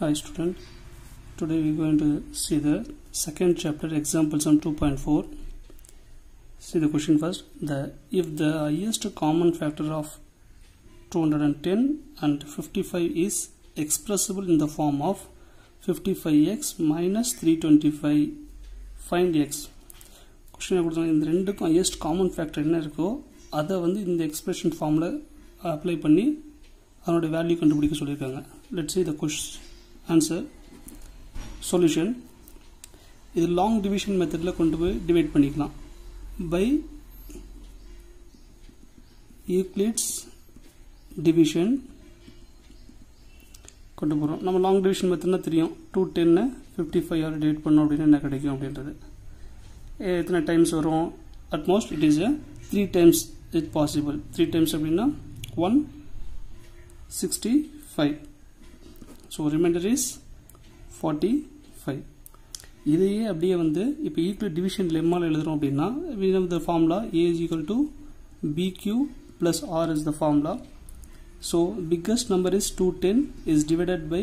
Hi student, today we are going to see the second chapter example sum 2.4. See the question first. The if the highest common factor of 210 and 55 is expressible in the form of 55x minus 325 find x கொஷினை கொடுத்தாங்க இந்த ரெண்டுக்கும் highest common factor என்ன இருக்கோ அதை வந்து இந்த expression ஃபார்மில் அப்ளை பண்ணி அதனுடைய வேல்யூ கண்டுபிடிக்க சொல்லியிருக்காங்க let's see the question answer solution இது லாங் டிவிஷன் மெத்தடில் கொண்டு போய் டிவைட் பண்ணிக்கலாம் பை யூக்ளிட்ஸ் டிவிஷன் கொண்டு போகிறோம் நம்ம லாங் டிவிஷன் மெத்தட்னா தெரியும் டூ டென்னு ஃபிஃப்டி ஃபைவ் ஆர் டிவைட் பண்ணோம் அப்படின்னா என்ன கிடைக்கும் அப்படின்றது எத்தனை டைம்ஸ் வரும் at most it is a three times it possible three times அப்படின்னா one sixty five so remainder is forty five இதையே அப்படியே வந்து இப்போ ஈக்குவல் டிவிஷன் லெம்மால் எழுதுறோம் அப்படின்னா we have the formula a is equal to bq plus r is the formula so biggest number is 210 is divided by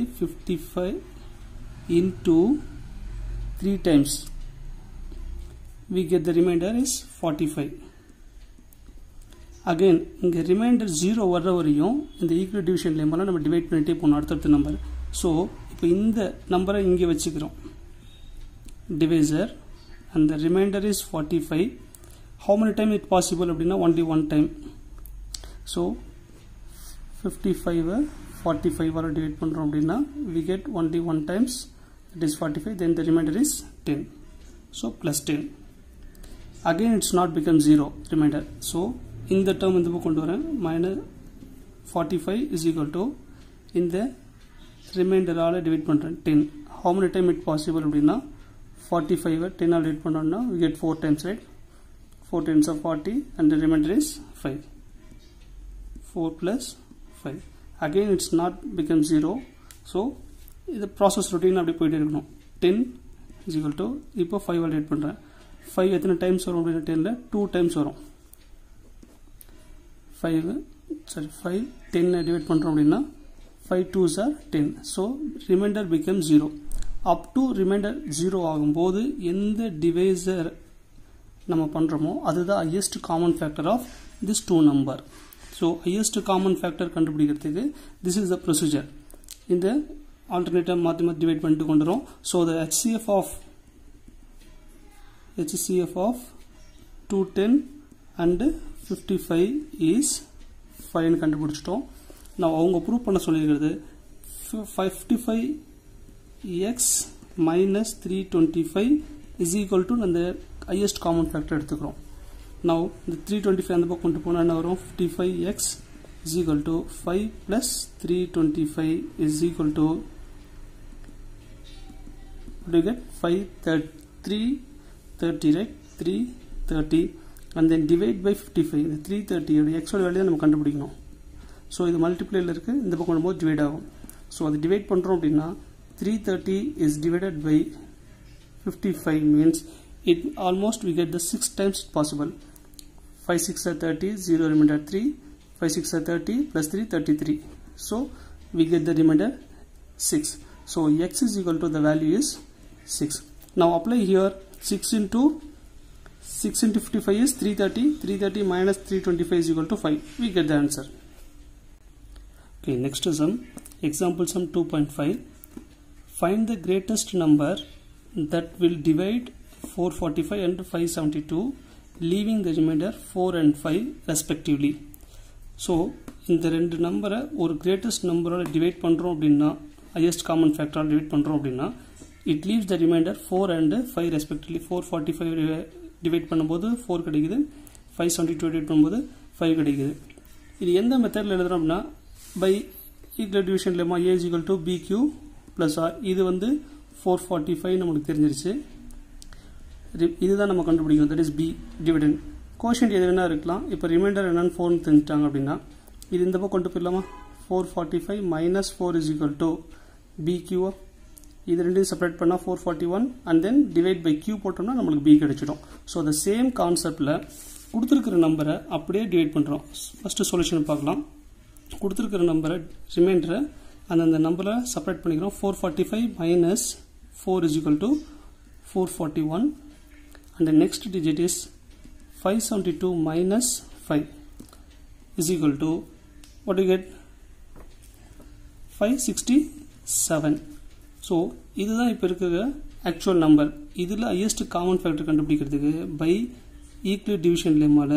55 into 3 times we get the remainder is 45 again இங்கே remainder zero வர்ற வரையும் இந்த equal division லெம்பெல்லாம் நம்ம divide பண்ணிட்டே போகணும் அடுத்தடுத்த number so இப்போ இந்த நம்பரை இங்கே வச்சுக்கிறோம் டிவைசர் அந்த remainder is forty five how many time it possible அப்படின்னா only one time so fifty ஃபைவை ஃபார்ட்டி ஃபைவ் வர டிவைட் பண்ணுறோம் அப்படின்னா we get only one times it is forty five then the remainder is ten so plus ten again it's not become zero remainder so இந்த term இந்த பக்கம் கொண்டு வரேன் minus forty five is equal to இந்த ரிமைண்டரால் divide பண்ணுறேன் ten how many time it possible அப்படின்னா forty ஃபைவை டென்னால் டிவைட் பண்ணோம்னா we get four times right four times of forty and remainder is five four plus five again it's not become zero so இது process routine அப்படி போயிட்டே இருக்கணும் ten is equal to இப்போ five divide பண்ணுறேன் five எத்தனை times வரும் அப்படின்னா டெனில் டூ டைம்ஸ் வரும் ஃபைவ் சாரி ஃபைவ் டென்னை டிவைட் பண்ணுறோம் அப்படின்னா five two sir ten so remainder become zero up to reminder zero ஆகும்போது எந்த டிவைசர் நம்ம பண்ணுறோமோ அதுதான் highest common factor of this two number so highest common factor கண்டுபிடிக்கிறதுக்கு திஸ் இஸ் த ப்ரொசீஜர் இந்த ஆல்டர்னேட்டிவ் மாற்றி மாற்றி டிவைட் பண்ணிட்டு கொண்டு வரோம் so the HCF of HCF of 210 and 55 is 5 கண்டுபிடிச்சிட்டோம் நான் அவங்க ப்ரூவ் பண்ண சொல்லியிருக்கிறது 55x minus 325 is equal to அந்த highest common factor எடுத்துக்கிறோம் now இந்த 325 அந்த பக்கம் கொண்டு போனால் என்ன வரும் 55x is equal to 5 plus 325 is equal to what do you get 5 3 30 right 330 and then divide by 55 இந்த 330 ஓட x ஓட வேல்யூ நம்ம கண்டுபிடிக்கணும் ஸோ இது மல்டிப்ளைல இருக்கு இந்த பக்கம் வரும்போது டிவைட் ஆகும் ஸோ அது டிவைட் பண்ணுறோம் அப்படின்னா 330 is divided by 55 means it almost we get the 6 times possible 5 6 are 30 0 remainder 3 5 6 are 30 plus 3 33 so we get the remainder 6 so x is equal to the value is 6 now apply here 6 into 6 into 55 is 330 330 minus 325 is equal to 5 we get the answer okay next sum example sum 2.5 find the greatest number that will divide 445 and 572 leaving the remainder 4 and 5 respectively so இந்த ரெண்டு நம்பரை ஒரு greatest நம்பரோட divide பண்ணுறோம் அப்படின்னா highest common ஃபேக்டரால் divide பண்ணுறோம் அப்படின்னா it leaves the remainder four and five respectively four forty five divide பண்ணும்போது ஃபோர் கிடைக்குது ஃபைவ் செவன்ட்டி டூ டிவைட் பண்ணும்போது ஃபைவ் கிடைக்குது இது எந்த மெத்தடில் எழுதுறோம் அப்படின்னா by equal division lemma a equal to b q plus r இது வந்து ஃபோர் ஃபார்ட்டி ஃபைவ் நம்மளுக்கு தெரிஞ்சிருச்சு இதுதான் நம்ம கண்டுபிடிக்கணும் that is b dividend quotient எது வேணா இருக்கலாம் இப்போ ரிமைண்டர் என்னன்னு ஃபோர்னு தெரிஞ்சிட்டாங்க அப்படின்னா இது இந்த பக்கம் கொண்டு போயிடலாமா four forty five minus four is equal to b கியூவா இது ரெண்டையும் செப்பரேட் பண்ணால் four forty one and then divide by q போட்டோம்னா நம்மளுக்கு பி கிடைச்சிடும் ஸோ அந்த சேம் கான்செப்டில் கொடுத்துருக்கிற நம்பரை அப்படியே டிவைட் பண்ணுறோம் ஃபஸ்ட்டு சொல்யூஷன் பார்க்கலாம் கொடுத்துருக்கிற நம்பரை ரிமைண்டரை அந்த அந்த நம்பரை செப்பரேட் பண்ணிக்கிறோம் four forty five minus four is equal to four forty one and the next digit is 572 minus 5 is equal to what do you get 567 so இதுதான் இப்போ இருக்கிற ஆக்சுவல் நம்பர் இதில் ஹையஸ்ட் காமன் ஃபேக்டர் கண்டுபிடிக்கிறதுக்கு by equal division லெம்மால்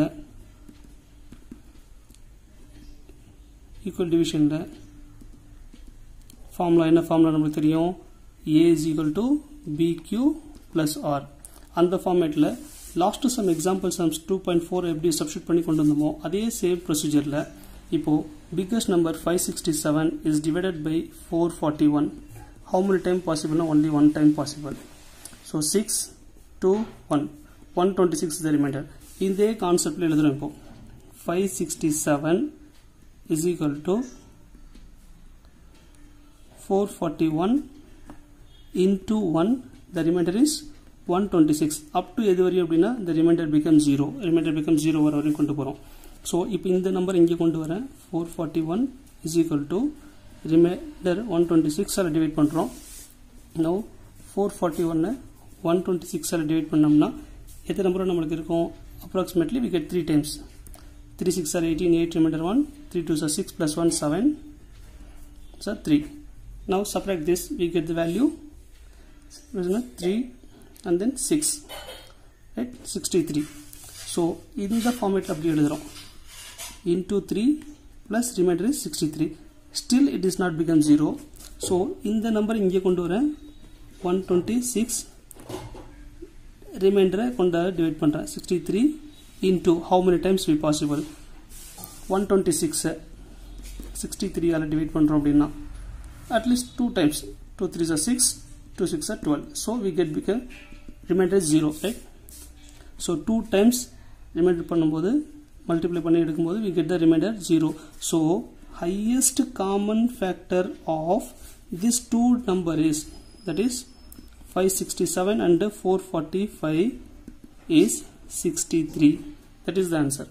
ஈக்குவல் டிவிஷனில் formula என்ன formula நம்மளுக்கு தெரியும் a is equal to b q plus r அந்த ஃபார்மேட்டில் last some example sums two point four எப்படி சப்ஸ்டியூட் பண்ணி கொண்டு வந்தோமோ அதே சேம் ப்ரொசீஜரில் இப்போது biggest number five sixty seven is divided by four forty one how many time பாசிபிள்னா only one time possible so six two one one twenty six the remainder இதே கான்செப்டில் எழுதுகிறோம் இப்போ five sixty seven is equal to four forty one into one the remainder is one twenty six up to எது வரையும் அப்படின்னா இந்த remainder become zero remainder become zero வர வரையும் கொண்டு போகிறோம் ஸோ இப்போ இந்த நம்பர் இங்கே கொண்டு வரேன் four forty one is equal to remainder one twenty சிக்ஸால் டிவைட் பண்ணுறோம் நோ ஃபோர் ஃபார்ட்டி ஒன்னை ஒன் டுவெண்ட்டி சிக்ஸால் டிவைட் பண்ணோம்னா எத்தனை நம்பரும் நம்மளுக்கு இருக்கும் approximately we get three times three six are eighteen eight remainder one three two are six plus one seven are three now subtract this we get the value three and then 6 right 63 so இந்த ஃபார்மேட்டில் அப்படி எழுதுகிறோம் into 3 plus remainder is 63 still it is not become 0 so இந்த number இங்கே கொண்டு வரேன் 126 ரிமைண்டரை கொண்டு divide பண்ணுறேன் 63 into how many times be possible 126 63 ஆல் டிவைட் பண்ணுறோம் அப்படின்னா at least two times two three are six two six are twelve so we get become remainder is 0 right so 2 times remainder பண்ணும்போது multiply பண்ணி எடுக்கும்போது we get the remainder 0 so highest common factor of this two number is that is 567 and 445 is 63 that is the answer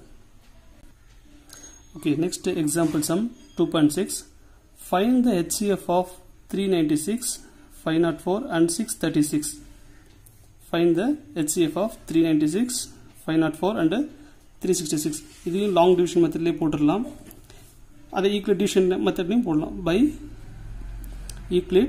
okay next example sum 2.6 find the HCF of 396 504 and 636 find the HCF of 396, 504 and 366 இதையும் long division மெத்தட்லேயே போட்டுடலாம் அதை equal division மெத்தட்லையும் போடலாம் by equal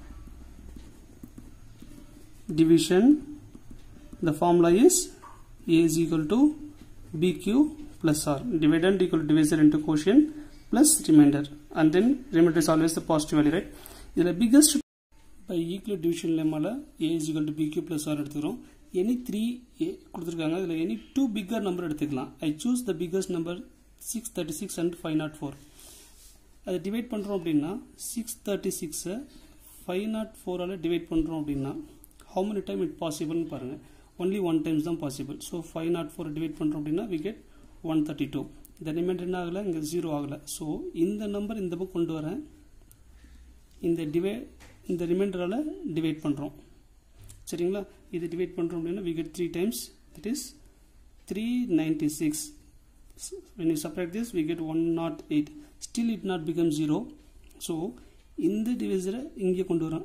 division the formula is a is equal to bq plus r dividend equal to divisor into quotient plus remainder and then remainder is always the positive value right இதில் biggest by equal division லெம்மால் a is equal to b q plus r எடுத்துக்கிறோம் any three a கொடுத்துருக்காங்க அதில் any two bigger number எடுத்துக்கலாம் I choose the biggest number six thirty six and five not four அதை divide பண்ணுறோம் அப்படின்னா six thirty சிக்ஸை five not ஃபோரால் divide பண்ணுறோம் அப்படின்னா ஹவு மெனி டைம் இட் பாசிபிள்னு பாருங்கள் ஒன்லி ஒன் டைம்ஸ் தான் possible so five not four divide பண்ணுறோம் அப்படின்னா we get one thirty two இந்த ரிமைண்டர் என்ன ஆகலை இங்கே ஜீரோ ஆகலை ஸோ இந்த நம்பர் இந்த பக்கம் கொண்டு வரேன் இந்த டிவை இந்த ரிமைண்டரால் டிவைட் பண்ணுறோம் சரிங்களா இது டிவைட் பண்ணுறோம் அப்படின்னா we get three times that is three ninety six when you subtract this we get 108 still it not become 0 so இந்த divisor இங்கே கொண்டு வரோம்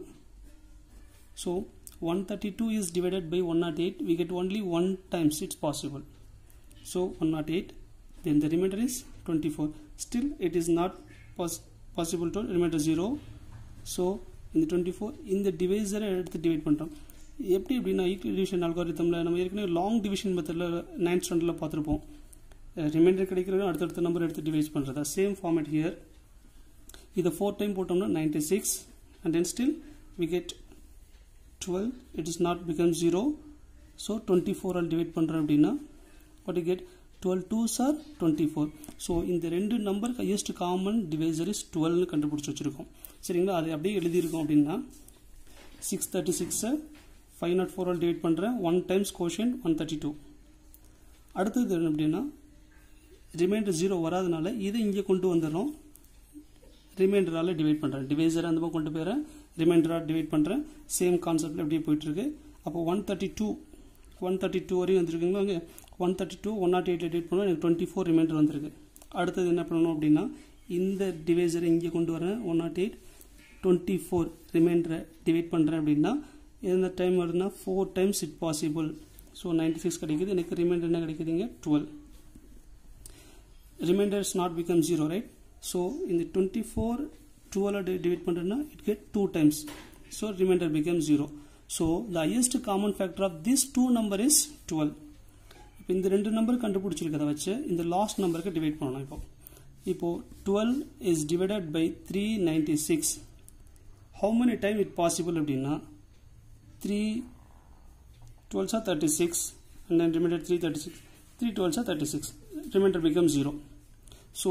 so 132 is divided by 108 we get only one times it's possible so 108 then the remainder is 24 still it is not pos possible to remainder 0 so இந்த twenty four இந்த டிவைசரை எடுத்து divide பண்ணுறோம் எப்படி எப்படின்னா ஈக்குவல் டிவிஷன் அல்காரித்தமில் நம்ம ஏற்கனவே லாங் டிவிஷன் மெத்தடில் நைன்த் ஸ்டாண்டர்டில் பார்த்துருப்போம் ரிமைண்டர் கிடைக்கிறது அடுத்தடுத்த நம்பர் எடுத்து டிவைஸ் பண்ணுறதா சேம் ஃபார்மேட் ஹியர் இதை ஃபோர் டைம் போட்டோம்னா ninety six and then still we get twelve it is not become zero so twenty ஃபோரால் divide பண்ணுறோம் அப்படின்னா what get twelve two sir twenty four so இந்த ரெண்டு number highest common divisor is டுவெல்னு கண்டுபிடிச்சி வச்சுருக்கோம் சரிங்களா அதை அப்படியே எழுதியிருக்கோம் அப்படின்னா சிக்ஸ் தேர்ட்டி சிக்ஸை ஃபைவ் நாட் ஃபோரால் டிவைட் பண்ணுறேன் ஒன் டைம்ஸ் கோஷன் ஒன் தேர்ட்டி டூ அடுத்தது என்ன அப்படின்னா ரிமைண்டர் ஜீரோ வராதனால இதை இங்கே கொண்டு வந்துடுறோம் ரிமைண்டரால் டிவைட் பண்ணுறேன் டிவைசரை அந்த பக்கம் கொண்டு போயிடுறேன் ரிமைண்டராக டிவைட் பண்ணுறேன் சேம் கான்செப்டில் அப்படியே போயிட்டுருக்கு அப்போ one thirty two one thirty two வரையும் வந்துருக்குங்களா அங்கே one thirty two one not எயிட்டில் டிவைட் பண்ணுவோம் எனக்கு டுவெண்ட்டி ஃபோர் ரிமைண்டர் வந்திருக்கு அடுத்தது என்ன பண்ணணும் அப்படின்னா இந்த டிவைசரை இங்கே கொண்டு வரேன் one not eight twenty four ரிமைண்டரை டிவைட் பண்ணுறேன் அப்படின்னா எந்த டைம் வருதுன்னா four times it possible so ninety six கிடைக்குது எனக்கு ரிமைண்டர் என்ன கிடைக்குதுங்க twelve remainder is not become zero right so இந்த டுவெண்ட்டி ஃபோர் டுவெல் டிவைட் பண்ணுறேன்னா it get two times so remainder become zero so the highest common factor of this two number is twelve இப்போ இந்த ரெண்டு number கண்டுபிடிச்சிருக்கதை வச்சு இந்த last நம்பருக்கு divide பண்ணணும் இப்போ இப்போ twelve is divided by three ninety six how many time it possible அப்படின்னா three twelves are thirty six and then remainder three thirty six three twelves are thirty six remainder becomes 0. So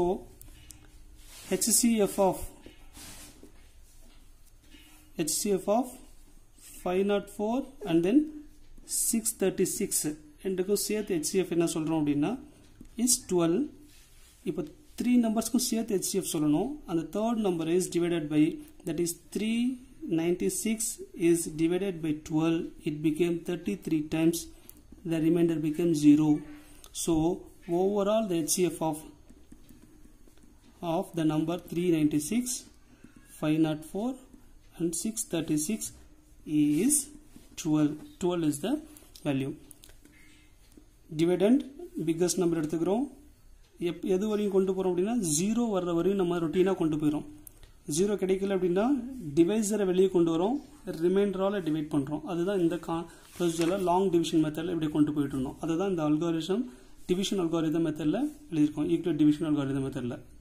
HCF of HCF of 504 and then 636 ரெண்டுக்கும் சேர்த்து HCF என்ன சொல்கிறோம் அப்படின்னா is twelve இப்போ த்ரீ நம்பர்ஸ்க்கும் சேர்த்து HCF சொல்லணும் அந்த third number is divided by that is three ninety six is divided by twelve it became thirty three times the remainder became zero so overall the HCF of of the number 396 504 and 636 is 12 12 is the value dividend biggest number எடுத்துக்கிறோம் எப் எது வரையும் கொண்டு போகிறோம் அப்படின்னா zero வர்ற வரையும் நம்ம ரொட்டீனாக கொண்டு போயிடும் ஜீரோ கிடைக்கல அப்படின்னா டிவைசரை வெளியே கொண்டு வரோம் ரிமைண்டரால் டிவைட் பண்ணுறோம் அதுதான் இந்த கா ப்ரொசீஜரில் லாங் டிவிஷன் மெத்தடில் இப்படி கொண்டு போயிட்டு இருந்தோம் அதுதான் இந்த அல்காரிசம் டிவிஷன் அல்காரிதம் மெத்தடில் எழுதியிருக்கோம் ஈக்குவல் டிவிஷன் அல்காரிதம் மெத்தடில்